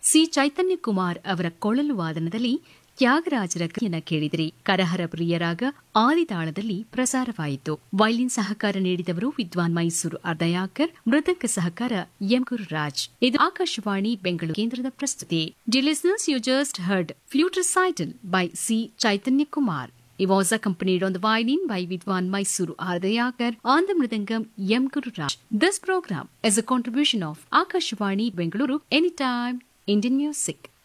C ಚೈತನ್ಯ ಕುಮಾರ್ ಅವರ ಕೊಳಲು ವಾದನದಲ್ಲಿ ತ್ಯಾಗರಾಜರ ಕೃತಿಯನ್ನ ಕೇಳಿದಿರಿ ಕರಹರ ಪ್ರಿಯರಾಗ ಆದಿತಾಳದಲ್ಲಿ ಪ್ರಸಾರವಾಯಿತು ವೈಲಿನ್ ಸಹಕಾರ ನೀಡಿದವರು ವಿದ್ವಾನ್ ಮೈಸೂರು ಅರ್ದಯಾಕರ್ ಮೃದಂಗ ಸಹಕಾರ ಎಂ ಗುರುರಾಜ್ ಇದು ಆಕಾಶವಾಣಿ ಬೆಂಗಳೂರು ಕೇಂದ್ರದ ಪ್ರಸ್ತುತಿ dear listeners you just heard flute recital by C. Chaitanya Kumar. He was accompanied on the violin by Vidwan Mysuru Ardayakar on the Mridangam M. Guru Raj. This program is a contribution of Akashvani Bengaluru Anytime Indian Music.